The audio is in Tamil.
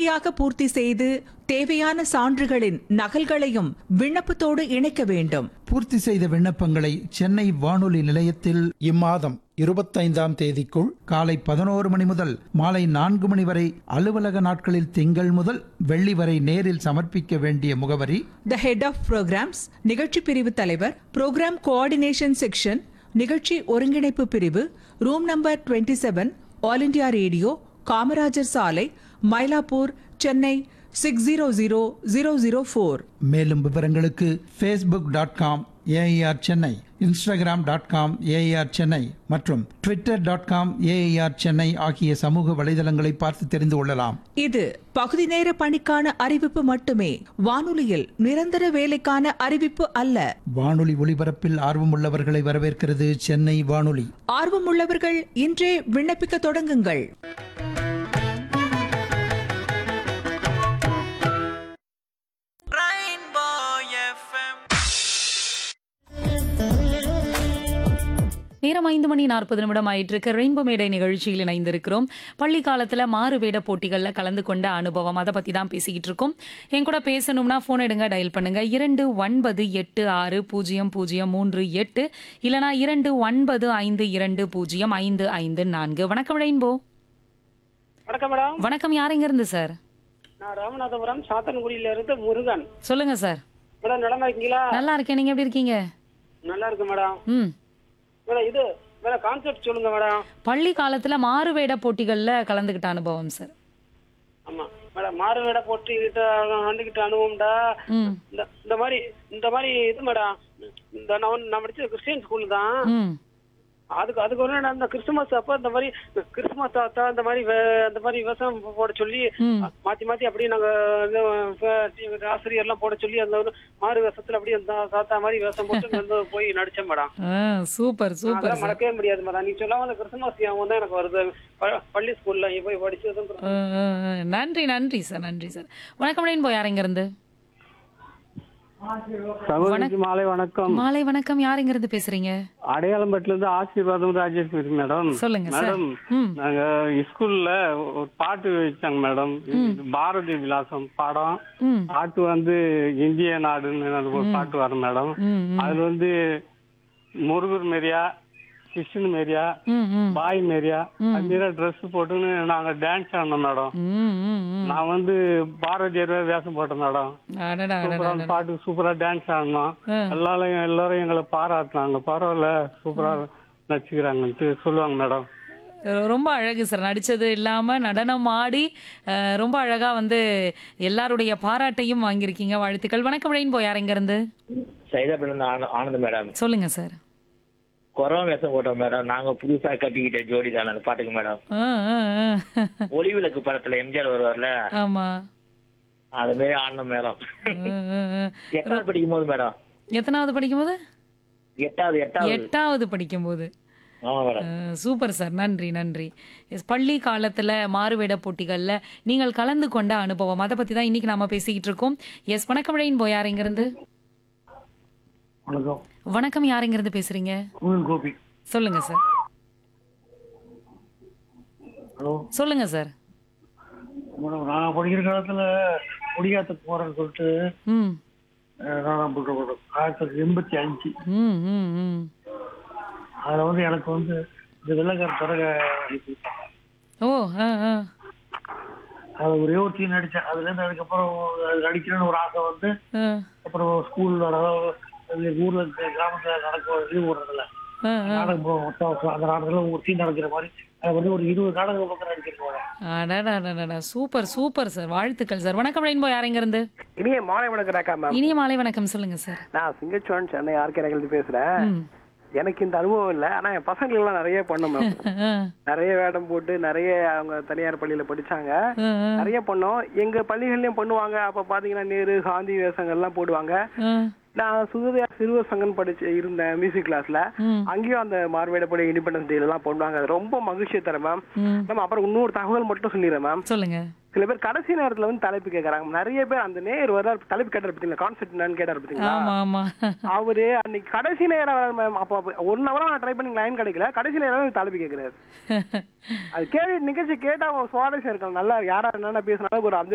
முறையாக பூர்த்தி செய்து தேவையான சான்றுகளின் நகல்களையும் விண்ணப்பத்தோடு இணைக்க வேண்டும் பூர்த்தி செய்த விண்ணப்பங்களை சென்னை வானொலி நிலையத்தில் இம்மாதம் இருபத்தைந்தாம் தேதிக்குள் காலை பதினோரு மணி முதல் மாலை நான்கு மணி வரை அலுவலக நாட்களில் திங்கள் முதல் வெள்ளி வரை நேரில் சமர்ப்பிக்க வேண்டிய முகவரி த ஹெட் ஆஃப் ப்ரோக்ராம்ஸ் நிகழ்ச்சி பிரிவு தலைவர் ப்ரோக்ராம் கோஆர்டினேஷன் செக்ஷன் நிகழ்ச்சி ஒருங்கிணைப்பு பிரிவு room number 27 seven all India radio Kamarajar சாலை Mylapore Chennai six zero zero zero zero four மேலும் விவரங்களுக்கு Facebook dot com AIR Chennai Instagram dot com AIR Chennai மற்றும் Twitter dot com AIR Chennai ஆகிய சமூக வலைதளங்களை பார்த்து தெரிந்து கொள்ளலாம் இது பகுதி நேர பணிக்கான அறிவிப்பு மட்டுமே வானொலியில் நிரந்தர வேலைக்கான அறிவிப்பு அல்ல வானொலி ஒலிபரப்பில் ஆர்வமுள்ளவர்களை வரவேற்கிறது சென்னை வானொலி ஆர்வமுள்ளவர்கள் இன்றே விண்ணப்பிக்க தொடங்குங்கள் நேரம் ஐந்து மணி நாற்பது நிமிடம் ஆயிட்டு இருக்கு ரெயின்போ மேடை நிகழ்ச்சியில் இணைந்திருக்கிறோம் பள்ளி காலத்துல மாறு வேட போட்டிகள்ல கலந்து கொண்ட அனுபவம் அதை பத்தி தான் பேசிக்கிட்டு இருக்கோம் என் கூட பேசணும்னா போன் எடுங்க டயல் பண்ணுங்க இரண்டு ஒன்பது எட்டு ஆறு பூஜ்ஜியம் பூஜ்ஜியம் மூன்று எட்டு இல்லனா இரண்டு ஒன்பது ஐந்து இரண்டு பூஜ்ஜியம் ஐந்து ஐந்து நான்கு வணக்கம் ரெயின்போ வணக்கம் மேடம் வணக்கம் யாருங்க இருந்து சார் நான் ராமநாதபுரம் சாத்தன்குடியில இருந்து முருகன் சொல்லுங்க சார் மேடம் நடமா இருக்கீங்களா நல்லா இருக்கேன் நீங்க எப்படி இருக்கீங்க நல்லா இருக்கு மேடம் ம் மேடம் இது மேடம் கான்செப்ட் சொல்லுங்க மேடம் பள்ளி காலத்துல மாறு வேட போட்டிகள்ல கலந்துகிட்ட அனுபவம் சார் ஆமா மேடம் மாறுவேட போட்டு கிட்ட வந்துகிட்ட அனுபவம்டா ம் இந்த இந்த மாதிரி இந்த மாதிரி இது மேடம் இந்த நான் வந்து- நான் படிச்சது கிறிஸ்டியன் ஸ்கூல் தான் ம் அதுக்கு அதுக்கு ஒரு நாள் அந்த கிறிஸ்துமஸ் அப்ப இந்த மாதிரி கிறிஸ்துமஸ் தாத்தா இந்த மாதிரி வே- இந்த மாதிரி விவசாயம் போட சொல்லி ம். மாத்தி மாத்தி அப்படியே நாங்க இது, இப்ப ஆசிரியர் எல்லாம் போட சொல்லி அந்த ஒரு மாறு வேஷத்துல அப்படியே அந்த தாத்தா மாதிரி வேஷம் போட்டு வந்து போய் நடிச்சேன் மேடம் ஆ சூப்பர் சூப்பர் அதெல்லாம் சார் மறக்கவே முடியாது மேடம் நீ சொல்லாம அந்த கிறிஸ்துமஸ் ஞாபகம் தான் எனக்கு வருது ப- பள்ளி ஸ்கூல்ல இங்க போய் படிச்சதும் ஆ, ஆ, ஆ. நன்றி நன்றி சார் நன்றி சார் வணக்கம் ரெயின்போ யார் இங்க இருந்து சகோதரிக்கு மாலை வணக்கம் மாலை வணக்கம் யார் இங்க இருந்து பேசுறீங்க அடையாளம்பட்டுல இருந்து ஆசீர்வாதம் ராஜேஷ் பேசுறேன் மேடம் சொல்லுங்க சார் மேடம் ம் நாங்க ஸ்கூல்ல ஒரு பாட்டு வச்சாங்க மேடம் பாரதி விலாசம் பாடம் ம் பாட்டு வந்து இந்திய நாடுன்னு அது ஒரு பாட்டு வரும் மேடம் ம் ம், அதுல வந்து முருகர் மேரியா கிருஷ்ணன் மேரியா ம் ம் பாய் மேரியா அது மாரி ட்ரெஸ் போட்டுன்னு நாங்க டான்ஸ் ஆடினோம் மேடம் ம் ம் ம் நான் வந்து பாரதியார் வேஷம் போட்டேன் மேடம் அடடா அடடா சூப்பரா பாட்டுக்கு சூப்பரா டான்ஸ் ஆடினோம் ஆ. எல்லாரும் எல்லாரும் எங்களை பாராட்டினாங்க பரவாயில்ல சூப்பரா நடிச்சுக்கிறாங்கன்ட்டு சொல்லுவாங்க மேடம் ரொம்ப அழகு சார் நடிச்சது இல்லாம நடனம் ஆடி அஹ், ரொம்ப அழகா வந்து எல்லாருடைய பாராட்டையும் வாங்கியிருக்கீங்க வாழ்த்துக்கள் வணக்கம் ரெயின்போ யார் இங்க இருந்து சைதாபேட்ல ஆனந்த் ஆனந்த் மேடம் சொல்லுங்க சார் கொரோனா வேஷம் போட்டோம் மேடம் நாங்க புதுசா கட்டிக்கிட்ட ஜோடி தான் அந்த பாட்டுக்கு மேடம் ஆ, ஆ, ஆ. ஒளி விளக்கு படத்துல எம்ஜிஆர் வருவார்ல ஆமா அது மாதிரி ஆனந்தம் மேடம் ஆ, ஆ, ஆ. எட்டாவது படிக்கும் போது மேடம் எத்தனாவது படிக்கும்போது எட்டாவது எட்டாவது எட்டாவது படிக்கும்போது ஆமா மேடம் அஹ், சூப்பர் சார் நன்றி நன்றி எஸ் பள்ளி காலத்துல மாறுவேட போட்டிகள்ல நீங்கள் கலந்து கொண்ட அனுபவம் அதை பத்தி தான் இன்னைக்கு நாம பேசிக்கிட்டு இருக்கோம் எஸ் வணக்கம் ரெயின் போய் யார் இருந்து வணக்கம் வணக்கம் யார் இருந்து பேசுறீங்க கோபி சொல்லுங்க சார் ஹலோ சொல்லுங்க சார் மேடம் நான் படிக்கிற காலத்துல குடியாத்துக்கு போறேன்னு சொல்லிட்டு ம் அஹ், நான் போட்டு போட்டோம் ஆயிரத்தி தொள்ளாயிரத்தி எண்பத்தி அஞ்சு ம் ம் ம் அதுல வந்து எனக்கு வந்து இந்த வெள்ளக்கார தொடக ஓ ஆ ஆ அது ஒரே ஒரு சீன் நடிச்சேன் அதுல இருந்து அதுக்கப்புறம் அது நடிக்கிறேன்னு ஒரு ஆசை வந்து ஆ அப்புறம் ஸ்கூல்ல ஊர்ல இருக்க கிராமத்துல நடக்க லீவ் விடுறதுல ஆ, ஆ. நாடகம் போடுவோம் மொத்தம் வருஷம். அந்த நாடகத்துல ஒரு சீன் நடக்கிற மாதிரி அது வந்து ஒரு இருபது நாடகம் பக்கம் நடிக்கிறேன் அடடடடடா. சூப்பர் சூப்பர் சார் வாழ்த்துக்கள் சார் வணக்கம் ரெயின்போ யார் இங்க இருந்து இனிய மாலை வணக்கம் ராக்கா மேம் இனிய மாலை வணக்கம் சொல்லுங்க சார் நான் சிங்கச்சோன் சென்னை ஆர்கே பேசுறேன் ம். எனக்கு இந்த அனுபவம் இல்ல ஆனா என் பசங்களுக்கு எல்லாம் நிறைய பண்ணோம் மேம் ஆ, நிறைய வேடம் போட்டு நிறைய அவங்க தனியார் பள்ளியில படிச்சாங்க ஆ, ஆ, நிறைய பண்ணோம் எங்க பள்ளிகள்லயும் பண்ணுவாங்க அப்ப பாத்தீங்கன்னா நேரு காந்தி வேஷங்கள் எல்லாம் போடுவாங்க ஆ. நான் சுகதயா சிறுவர் சங்கம் படிச்சு இருந்தேன் மியூசிக் கிளாஸ்ல ம். அங்கேயும் அந்த மார்வேடப்படி இண்டிபெண்டன்ஸ் டே எல்லாம் பண்ணுவாங்க அது ரொம்ப மகிழ்ச்சியை தரேன் மேம் ம். மேம் அப்புறம் இன்னொரு தகவல் மட்டும் சொல்லிடுறேன் மேம் சொல்லுங்க சில பேர் கடைசி நேரத்துல வந்து தலைப்பு கேக்குறாங்க நிறைய பேர் அந்த நேர் வர தலைப்பு கேட்டார் பார்த்தீங்களா கான்செப்ட் என்னன்னு கேட்டார் பார்த்தீங்களா ஆமா ஆமா அவரு அன்னைக்கு கடைசி நேரம் வர மேம் அப்போ ஒன் ஹவரா நான் ட்ரை பண்ணி லைன் கிடைக்கல கடைசி நேரம் எனக்கு தலைப்பு கேட்கிறாரு அது கேள்வி நிகழ்ச்சி கேட்டா அவங்க சுவாரஸ்யம் இருக்கும் நல்லா யாரா என்னென்ன பேசினாலும் ஒரு அஞ்சு